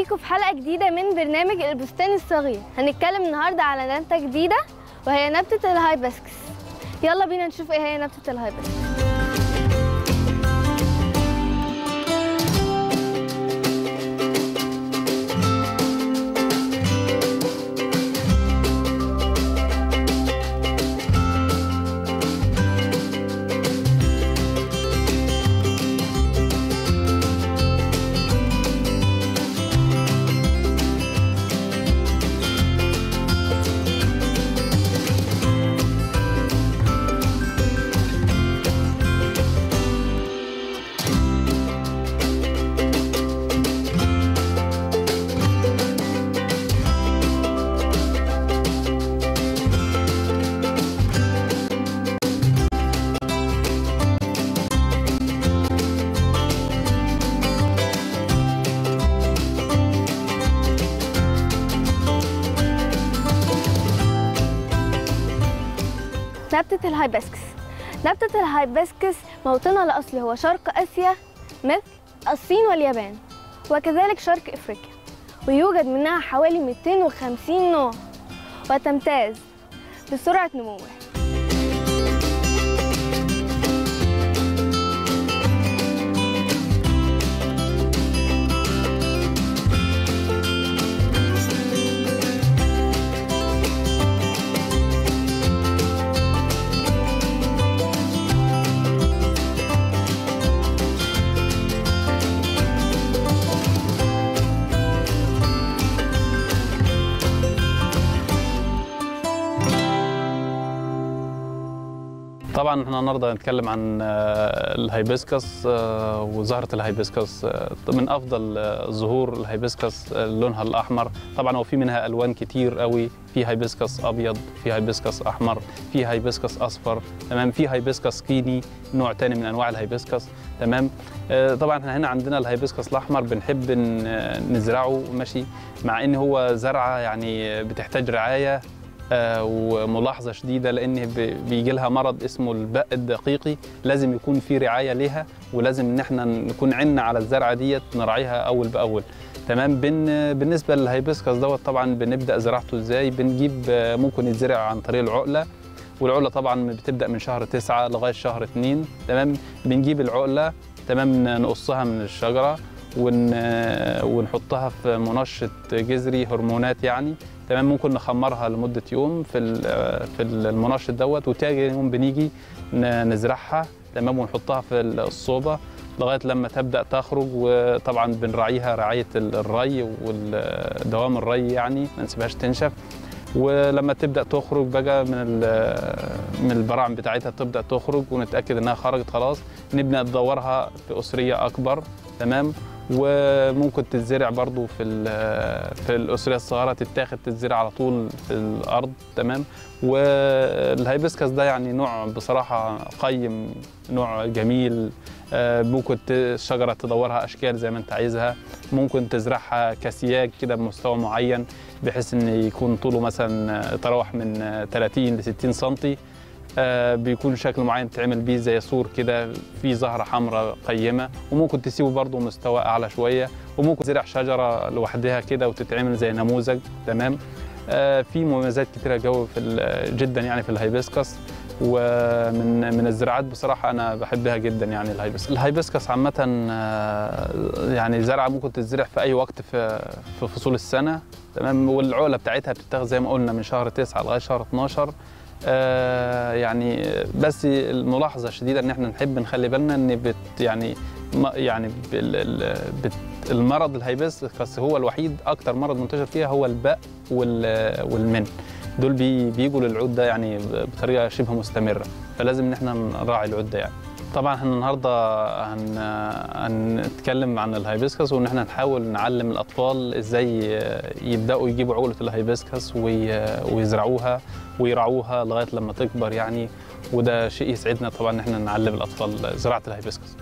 بيكم في حلقة جديدة من برنامج البستان الصغير هنتكلم النهاردة على نبتة جديدة وهي نبتة الهايبسكس يلا بينا نشوف ايه هي نبتة الهايبسكس نبتة الهايبسكس نبتة الهايبسكس موطنها الأصلي هو شرق آسيا مثل الصين واليابان وكذلك شرق إفريقيا ويوجد منها حوالي 250 نوع وتمتاز بسرعة نموها طبعا احنا النهارده هنتكلم عن آه، الهيبسكس آه، وزهره الهيبسكس آه، من افضل آه، زهور الهيبسكس آه، لونها الاحمر طبعا هو في منها الوان كتير قوي في هيبسكس ابيض في هيبسكس احمر في هيبسكس اصفر تمام في هيبسكس كيني نوع تاني من انواع الهيبسكس تمام آه، طبعا احنا هنا عندنا الهيبسكس الاحمر بنحب ن- آه، نزرعه ماشي مع ان هو زرعه يعني بتحتاج رعايه آه، وملاحظه شديده لان ب- بيجي لها مرض اسمه البق الدقيقي لازم يكون في رعايه ليها ولازم ان احنا نكون عنا على الزرعه ديت نراعيها اول باول تمام بن بالنسبه للهيبسكس دوت طبعا بنبدا زراعته ازاي بنجيب آه، ممكن يتزرع عن طريق العقله والعقله طبعا بتبدا من شهر تسعة لغايه شهر اتنين تمام بنجيب العقله تمام نقصها من الشجره ون ونحطها في منشط جذري هرمونات يعني تمام ممكن نخمرها لمده يوم في ال- في المنشط دوت وتاني يوم بنيجي ن- نزرعها تمام ونحطها في الصوبه لغايه لما تبدا تخرج وطبعا بنراعيها رعايه ال- الري ودوام الري يعني ما نسيبهاش تنشف ولما تبدا تخرج بقى من ال- من البراعم بتاعتها تبدا تخرج ونتاكد انها خرجت خلاص نبدا ندورها في اسريه اكبر تمام وممكن تتزرع برضو في ال- في الاسريه الصغيره تتاخد تتزرع على طول في الارض تمام والهيبسكس ده يعني نوع بصراحه قيم نوع جميل آه، ممكن ت- الشجره تدورها اشكال زي ما انت عايزها ممكن تزرعها كسياج كده بمستوى معين بحيث ان يكون طوله مثلا يتراوح من 30 ل 60 سنتي آه، بيكون شكل معين تعمل بيه زي سور كده في زهره حمراء قيمه وممكن تسيبه برضه مستوى اعلى شويه وممكن تزرع شجره لوحدها كده وتتعمل زي نموذج تمام آه، في مميزات كتيره جو في ال- جدا يعني في الهيبسكس ومن من الزراعات بصراحه انا بحبها جدا يعني الهيبسكس الهيبسكس عامه آه، يعني زرعه ممكن تتزرع في اي وقت في في فصول السنه تمام والعقله بتاعتها بتتاخد زي ما قلنا من شهر 9 لغايه شهر 12 آه، يعني بس الملاحظه الشديده ان احنا نحب نخلي بالنا ان بت يعني ما- يعني بال- ال- بت المرض الهيبسكس هو الوحيد اكتر مرض منتشر فيها هو البق وال- والمن دول بي بيجوا للعود ده يعني بطريقه شبه مستمره فلازم ان احنا نراعي العود ده يعني طبعا احنا النهارده هن... هنتكلم عن الهيبسكس وان احنا نحاول نعلم الاطفال ازاي يبداوا يجيبوا عقله الهيبسكس وي... ويزرعوها ويرعوها لغايه لما تكبر يعني وده شيء يسعدنا طبعا ان احنا نعلم الاطفال زراعه الهيبسكس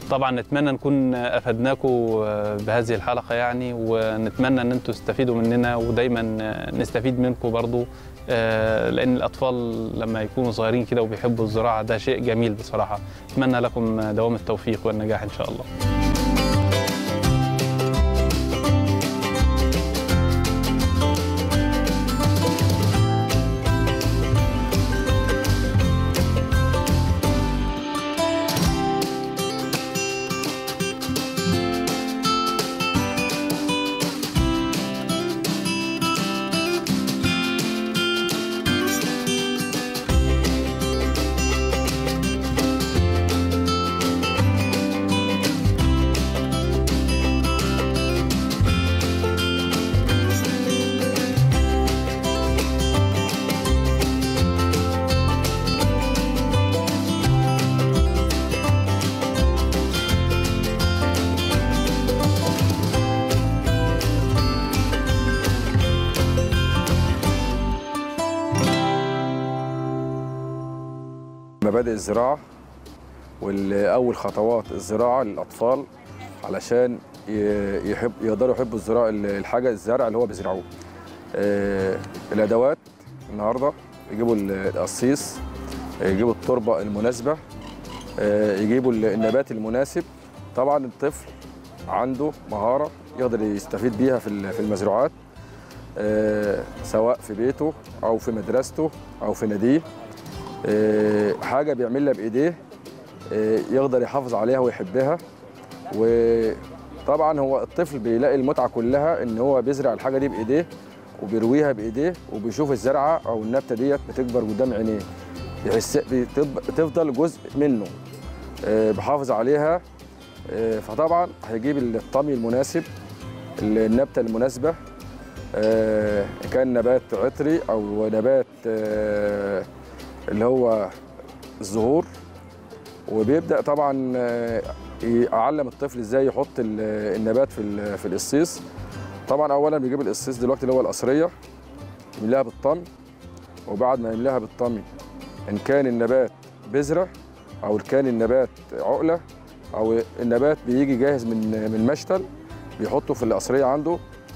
طبعا نتمنى نكون افدناكم بهذه الحلقه يعني ونتمنى ان انتم تستفيدوا مننا ودايما نستفيد منكم برضو آه، لان الاطفال لما يكونوا صغيرين كده وبيحبوا الزراعه ده شيء جميل بصراحه اتمنى لكم دوام التوفيق والنجاح ان شاء الله مبادئ الزراعة والأول خطوات الزراعة للأطفال علشان ي- يحب يقدروا يحبوا الزراعة الحاجة الزرع اللي هو بيزرعوه آه، الأدوات النهاردة يجيبوا ال- القصيص يجيبوا التربة المناسبة آه، يجيبوا ال- النبات المناسب طبعا الطفل عنده مهارة يقدر يستفيد بيها في ال- في المزروعات آه، سواء في بيته أو في مدرسته أو في ناديه آه، حاجه بيعملها بايديه آه، يقدر يحافظ عليها ويحبها وطبعا هو الطفل بيلاقي المتعه كلها ان هو بيزرع الحاجه دي بايديه وبيرويها بايديه وبيشوف الزرعه او النبته ديت بتكبر قدام عينيه بيحس بتب- بتفضل جزء منه آه، بيحافظ عليها آه، فطبعا هيجيب الطمي المناسب النبته المناسبه آه، إن كان نبات عطري او نبات آه، اللي هو الزهور وبيبدا طبعا آه، يعلم الطفل ازاي يحط ال- النبات في ال- في القصيص طبعا اولا بيجيب القصيص دلوقتي اللي هو القصريه يملاها بالطمي وبعد ما يملاها بالطمي ان كان النبات بذره او إن كان النبات عقله او النبات بيجي جاهز من من مشتل بيحطه في القصريه عنده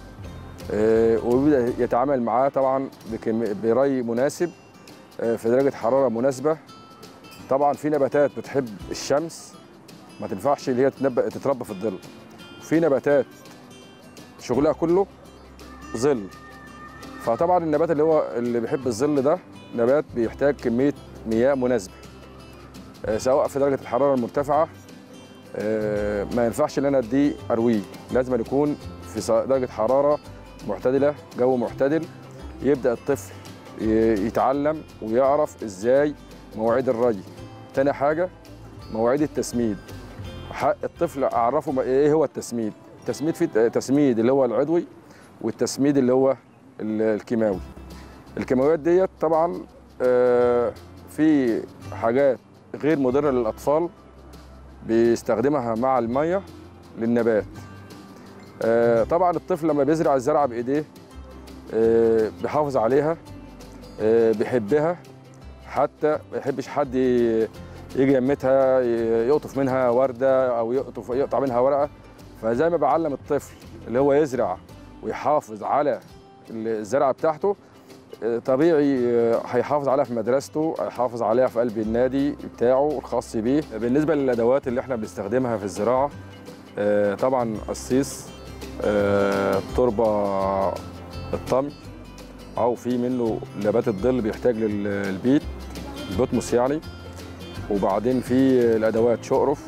آه، وبيبدا يتعامل معاه طبعا بكمي- بري مناسب آه، في درجه حراره مناسبه طبعا في نباتات بتحب الشمس ما تنفعش اللي هي تتنبأ تتربى في الظل في نباتات شغلها كله ظل فطبعا النبات اللي هو اللي بيحب الظل ده نبات بيحتاج كميه مياه مناسبه آه، سواء في درجه الحراره المرتفعه آه، ما ينفعش ان انا اديه ارويه لازم أن يكون في ص- درجه حراره معتدله جو معتدل يبدا الطفل ي- يتعلم ويعرف ازاي مواعيد الري تاني حاجه مواعيد التسميد ح- الطفل اعرفه ما- ايه هو التسميد التسميد في ت- تسميد اللي هو العضوي والتسميد اللي هو ال- الكيماوي الكيماويات ديت طبعا آه، في حاجات غير مضره للاطفال بيستخدمها مع الميه للنبات آه، طبعا الطفل لما بيزرع الزرعه بايديه آه، بيحافظ عليها آه، بيحبها حتى ما يحبش حد ي- يجي يمتها ي- يقطف منها ورده او يقطف يقطع منها ورقه فزي ما بعلم الطفل اللي هو يزرع ويحافظ على الزرعه بتاعته آه، طبيعي آه، هيحافظ عليها في مدرسته هيحافظ عليها في قلب النادي بتاعه الخاص بيه بالنسبه للادوات اللي احنا بنستخدمها في الزراعه آه، طبعا قصيص آه، تربه الطمي او في منه نبات الظل بيحتاج لل- للبيت البطمس يعني وبعدين في الادوات شقرف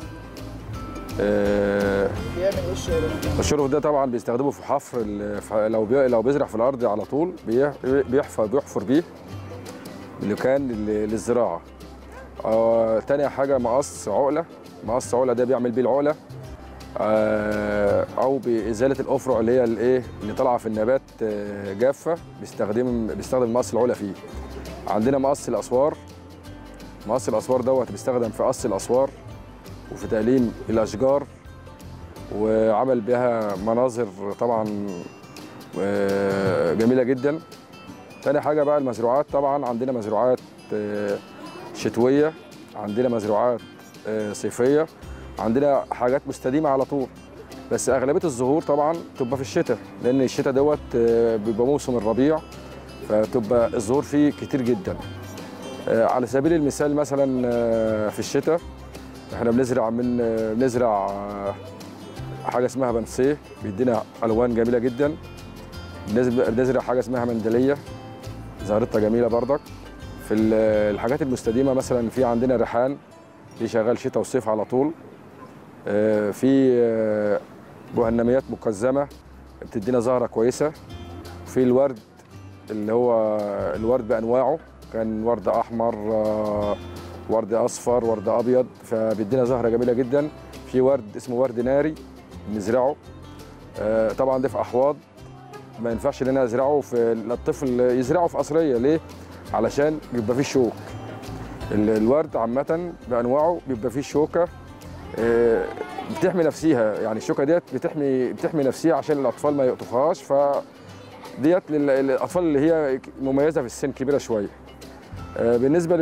آه، بيعمل ايه الشغل الشرف ده طبعا بيستخدمه في حفر ال- ف- لو بي... لو بيزرع في الارض على طول بي- بيحفر بيحفر بيه اللي كان لل- للزراعه آه تاني حاجه مقص عقله مقص عقله ده بيعمل بيه العقله آه او بازاله الافرع اللي هي الايه اللي طالعه في النبات آه، جافه بيستخدم بيستخدم مقص العقله فيه عندنا مقص الاسوار مقص الاسوار دوت بيستخدم في قص الاسوار وفي تقليم الاشجار وعمل بها مناظر طبعا آه، جميله جدا تاني حاجه بقى المزروعات طبعا عندنا مزروعات آه، شتويه عندنا مزروعات آه، صيفيه عندنا حاجات مستديمه على طول بس اغلبيه الزهور طبعا تبقى في الشتاء لان الشتاء دوت آه، بيبقى موسم الربيع فتبقى الزهور فيه كتير جدا آه، على سبيل المثال مثلا آه، في الشتاء احنا بنزرع من آه، بنزرع آه، حاجه اسمها بنسيه بيدينا الوان جميله جدا بنزرع بنزرع حاجه اسمها مندليه زهرتها جميله بردك في ال- الحاجات المستديمه مثلا في عندنا ريحان دي شغال شتاء وصيف على طول آه، في آه، مهنميات مقزمه بتدينا زهره كويسه في الورد اللي هو الورد بانواعه كان ورد احمر آه، ورد اصفر ورد ابيض فبيدينا زهره جميله جدا في ورد اسمه ورد ناري بنزرعه آه، طبعا ده في احواض ما ينفعش ان انا ازرعه في الطفل يزرعه في قصريه ليه علشان بيبقى فيه شوك ال- الورد عامه بانواعه بيبقى فيه شوكه آه، بتحمي نفسيها يعني الشوكه ديت بتحمي بتحمي نفسيها عشان الاطفال ما يقطفوهاش ف ديت لل- للاطفال اللي هي مميزه في السن كبيره شويه آه، بالنسبه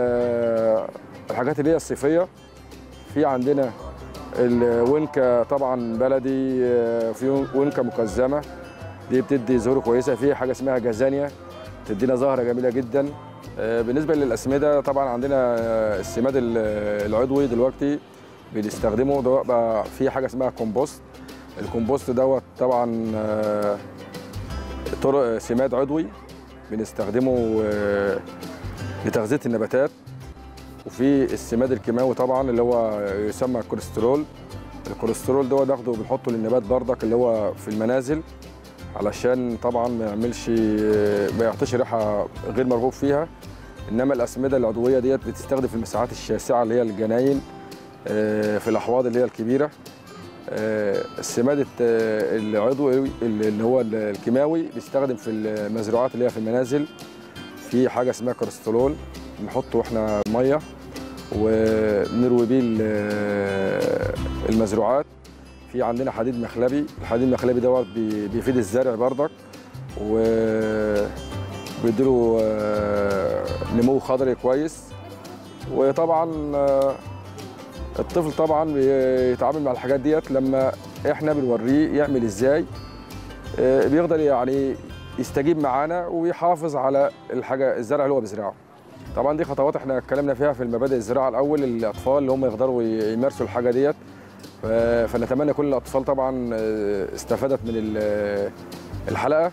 للحاجات اللي هي الصيفيه في عندنا الونكه طبعا بلدي آه، في ونكه مقزمه دي بتدي زهور كويسه في حاجه اسمها جازانيا تدينا زهره جميله جدا آه، بالنسبه للاسمده طبعا عندنا آه، السماد ال- العضوي دلوقتي بنستخدمه ده بقى في حاجه اسمها كومبوست الكومبوست دوت طبعا آه، طرق سماد عضوي بنستخدمه آه، لتغذيه النباتات وفي السماد الكيماوي طبعا اللي هو يسمى الكوليسترول الكوليسترول ده ناخده بنحطه للنبات بردك اللي هو في المنازل علشان طبعا ما يعملش ما يعطيش ريحه غير مرغوب فيها انما الاسمده العضويه ديت بتستخدم في المساحات الشاسعه اللي هي الجناين آه، في الاحواض اللي هي الكبيره آه، السماد الت- العضوي اللي هو الكيماوي بيستخدم في المزروعات اللي هي في المنازل في حاجه اسمها كريستالول بنحطه واحنا ميه ونروي بيه ال- المزروعات في عندنا حديد مخلبي الحديد المخلبي دوت بي- بيفيد الزرع بردك و بيديله آه، نمو خضري كويس وطبعا آه، الطفل طبعا بيتعامل مع الحاجات ديت لما احنا بنوريه يعمل ازاي آه، بيقدر يعني يستجيب معانا ويحافظ على الحاجه الزرع اللي هو بيزرعه طبعا دي خطوات احنا اتكلمنا فيها في المبادئ الزراعه الاول الاطفال اللي هم يقدروا يمارسوا الحاجه ديت ف- فنتمنى كل الاطفال طبعا آه، استفادت من ال- الحلقه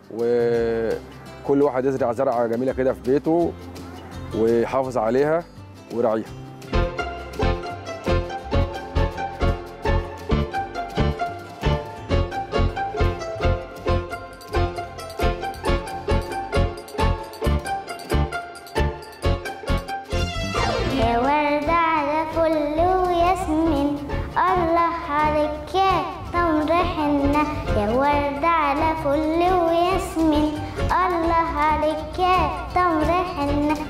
وكل واحد يزرع زرعه جميله كده في بيته ويحافظ عليها ويراعيها يا ورد على فل وياسمين الله عليك يا تمر حنة يا ورد على فل وياسمين الله عليك يا تمر حنة